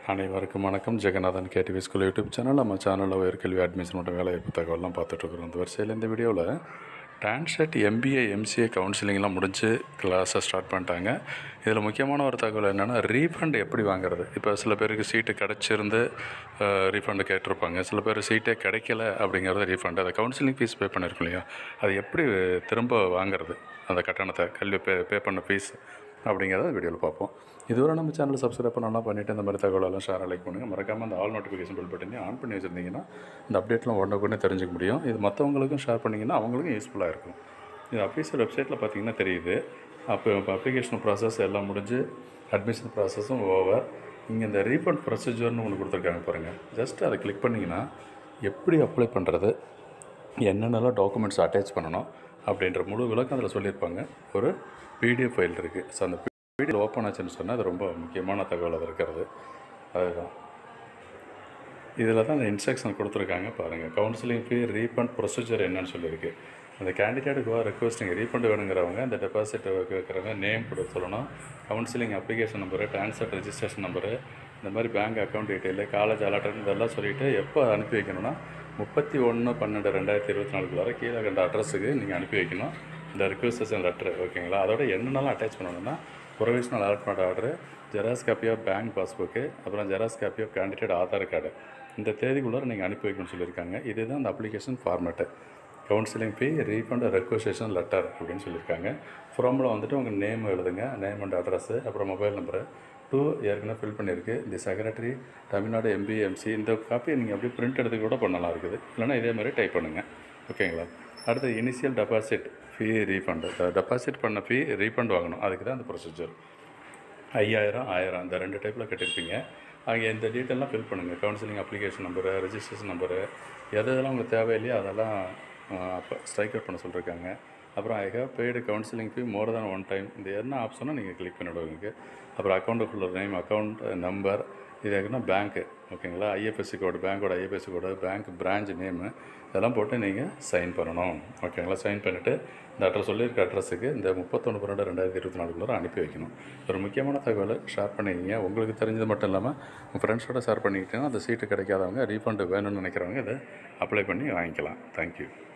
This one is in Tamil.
அனைவருக்கும் வணக்கம் Jeganathan KTV school YouTube channel நம்ம சேனலில் உயர்கல்வி அட்மிஷன் மற்றும் வேலைவாய்ப்பு தகவலாம் பார்த்துட்ருக்குறோம் இந்த வரிசையில் இந்த வீடியோவில் டான்செட் எம்பிஏ எம்சிஏ கவுன்சிலிங்லாம் முடிஞ்சு கிளாஸை ஸ்டார்ட் பண்ணிட்டாங்க இதில் முக்கியமான ஒரு தகவல் என்னென்னா ரீஃபண்ட் எப்படி வாங்குறது இப்போ சில பேருக்கு சீட்டு கிடச்சிருந்து ரீஃபண்டு கேட்டிருப்பாங்க சில பேர் சீட்டே கிடைக்கல அப்படிங்கிறது ரீஃபண்ட் அதை கவுன்சிலிங் ஃபீஸ் பே பண்ணியிருக்கோம் இல்லையா அது எப்படி திரும்ப வாங்குறது அந்த கட்டணத்தை கல்வி பே பே பண்ண ஃபீஸ் அப்படிங்கிறத வீடியோவில் பார்ப்போம் இதுவரை நம்ம சேனல் சப்ஸ்கிரைப் பண்ணலாம் பண்ணிவிட்டு இந்த மாதிரி தகவலெல்லாம் ஷேர் லைக் பண்ணுங்கள் மறக்காமல் அந்த ஆல் நோட்டிஃபிகேஷன் பில் பட்டனையும் ஆன் பண்ணி வச்சுருந்தீங்கன்னா இந்த அப்டேட்லாம் உடனே தெரிஞ்சுக்க முடியும் இது மற்றவங்களுக்கும் ஷேர் பண்ணிங்கன்னா அவங்களுக்கும் யூஸ்ஃபுல்லாக இருக்கும் இது அஃபீஷியல் வெப்சைட்டில் பார்த்தீங்கன்னா தெரியுது அப்போ இப்போ அப்ளிகேஷன் ப்ராசஸ் எல்லாம் முடிஞ்சு அட்மிஷன் ப்ராசஸும் ஓவர் இங்கே இந்த ரீஃபண்ட் ப்ரொசீஜர்னு ஒன்று கொடுத்துருக்காங்க பாருங்கள் ஜஸ்ட் அதை கிளிக் பண்ணிங்கன்னா எப்படி அப்ளை பண்ணுறது என்னென்னலாம் டாக்குமெண்ட்ஸ் அட்டாச் பண்ணணும் அப்படின்ற முழு விளக்கம் அதில் சொல்லியிருப்பாங்க ஒரு பிடிஎஃப் ஃபைல் இருக்குது ஸோ அந்த பிடிஎஃப் ஓப்பன் ஆச்சுன்னு சொன்னால் அது ரொம்ப முக்கியமான தகவல் அது இருக்கிறது அதுதான் இதில் தான் அந்த இன்ஸ்ட்ரக்ஷன் கொடுத்துருக்காங்க பாருங்கள் கவுன்சிலிங் ஃபீ ரீஃபண்ட் ப்ரொசீஜர் என்னன்னு சொல்லியிருக்கு அந்த கேண்டிடேட்டுக்கு வா ரெக்வஸ்டிங் ரீஃபண்ட் வேணுங்கிறவங்க அந்த டெபாசிட் வைக்கிறவங்க நேம் கொடுத்து சொல்லணும் counselling application number transfer registration number இந்த மாதிரி பேங்க் அக்கௌண்ட் டீட்டெயிலு காலேஜ் அலாட்டன் இதெல்லாம் சொல்லிவிட்டு எப்போ அனுப்பி வைக்கணும்னா முப்பத்தி ஒன்று பன்னெண்டு ரெண்டாயிரத்தி இருபத்தி நாலுக்குள்ளார கீழே கண்ட அட்ரஸுக்கு நீங்கள் அனுப்பி வைக்கணும் இந்த ரிக்வஸ்டேஷன் லெட்ரு ஓகேங்களா அதோட என்னென்னலாம் அட்டாச் பண்ணணும்னா provisional allotment order xerox copy of bank passbook அப்புறம் xerox copy of candidate Aadhaar card இந்த தேதிக்குள்ளார நீங்கள் அனுப்பி வைக்கணும்னு சொல்லியிருக்காங்க இதுதான் அந்த application format counselling fee refund requisition letter அப்படின்னு சொல்லியிருக்காங்க ஃபார்மில் வந்துட்டு உங்கள் நேம் எழுதுங்க நேம் அண்ட் அட்ரஸ்ஸு அப்புறம் மொபைல் நம்பரு டூ ஏற்கனவே ஃபில் பண்ணியிருக்கு தி செக்ரட்டரி தமிழ்நாடு எம்பிஎம்சி இந்த காப்பியை நீங்கள் அப்படியே பிரிண்ட் எடுத்து கூட பண்ணலாம் இருக்குது இல்லைனா இதே மாதிரி டைப் பண்ணுங்கள் ஓகேங்களா அடுத்து initial deposit fee refund deposit பண்ண ஃபீ ரீஃபண்ட் வாங்கணும் அதுக்கு தான் அந்த ப்ரொசீஜர் ஐயாயிரம் ஆயிரம் இந்த ரெண்டு டைப்பில் கட்டியிருப்பீங்க அங்கே இந்த டீட்டெயிலாம் ஃபில் பண்ணுங்கள் counselling application number registration number எது எதெல்லாம் உங்களுக்கு தேவையில்லையோ அதெல்லாம் அப்போ ஸ்ட்ரைக் அவுட் பண்ண சொல்லியிருக்காங்க அப்புறம் I have paid counselling fee more than one time இந்த என்ன ஆப்ஷனோ நீங்கள் கிளிக் பண்ணிவிடுவீங்க அப்புறம் அக்கௌண்ட்டுக்குள்ள நேம் அக்கௌண்ட் நம்பர் இது எதுனா பேங்க்கு ஓகேங்களா ஐஎஃப்எஸ்சி கோடு பேங்க்கோட IFSC code bank branch name இதெல்லாம் போட்டு நீங்கள் சைன் பண்ணணும் ஓகேங்களா சைன் பண்ணிவிட்டு இந்த அட்ரஸ் சொல்லியிருக்க அட்ரஸுக்கு இந்த முப்பத்தொன்று பன்னெண்டு ரெண்டாயிரத்தி இருபத்தி நாலுக்குள்ளே அனுப்பி வைக்கணும் ஒரு முக்கியமான தகவலை ஷேர் பண்ணிக்கிங்க உங்களுக்கு தெரிஞ்சது மட்டும் இல்லாமல் உங்கள் ஃப்ரெண்ட்ஸோட ஷேர் பண்ணிக்கிட்டீங்கன்னா அந்த சீட்டு கிடைக்காதவங்க ரீஃபண்டு வேணும்னு நினைக்கிறவங்க இதை அப்ளை பண்ணி வாங்கிக்கலாம் தேங்க்யூ